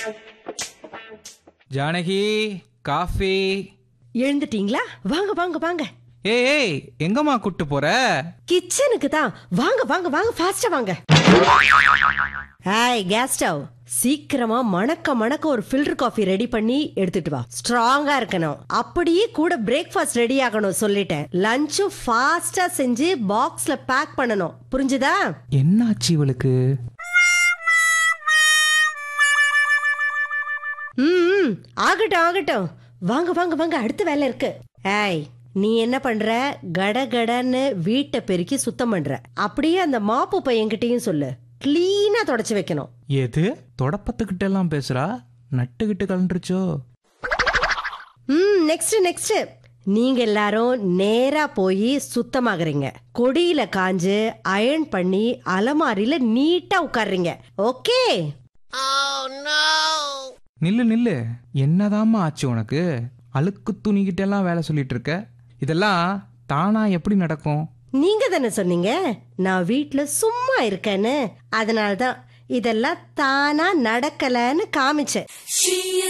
Janaki coffee எழுந்துட்டீங்களா வாங்க வாங்க வாங்க ஏய் ஏய் எங்கம்மா கூட்டு போற கிச்சனுக்கு தான் வாங்க வாங்க வாங்க ஃபாஸ்டா வாங்க ஹாய் கேஸ் ஸ்டவ் சீக்கிரமா மணக்க மணக்க ஒரு ஃபில்டர் காஃபி ரெடி பண்ணி எடுத்துட்டு வா ஸ்ட்ராங்கா இருக்கணும் அப்படியே கூட பிரேக்ஃபாஸ்ட் ரெடி ஆகணும் சொல்லிட்டேன் லஞ்சும் ஃபாஸ்டா செஞ்சு பாக்ஸ்ல பேக் பண்ணணும் புரிஞ்சுதா என்னாச்சு இவளுக்கு ம் ம், ஆகட்டும் ஆகட்டும் வாங்க வாங்க வாங்க அடுத்த வேலை இருக்கு ஏய் நீ என்ன பண்ற கடகடன்னு வீட்டை பெருக்கி சுத்தம் பண்ற அப்படியே அந்த மாப்பு பையன்கிட்டயும் சொல்லு கிளீனா தொடச்சு வைக்கணும் எது தொடப்பத்துக்கிட்ட எல்லாம் பேசுறா நட்டுக்கிட்டு கலண்டுருச்சோ ம் நெக்ஸ்ட் நெக்ஸ்ட் நீங்க எல்லாரும் நேரா போய் சுத்தமாகறீங்க கொடியில காஞ்சு அயர்ன் பண்ணி அலமாரியில நீட்டா உட்கார்றீங்க ஓகே நில்லு நில்லு என்னதாம்மா ஆச்சு உனக்கு அழுக்கு துணிக்கிட்ட எல்லாம் வேலை சொல்லிட்டு இருக்க இதெல்லாம் தானா எப்படி நடக்கும் நீங்க தானே சொன்னீங்க நான் வீட்ல சும்மா இருக்கேன்னு அதனால தான் இதெல்லாம் தானா நடக்கலன்னு காமிச்சேன் She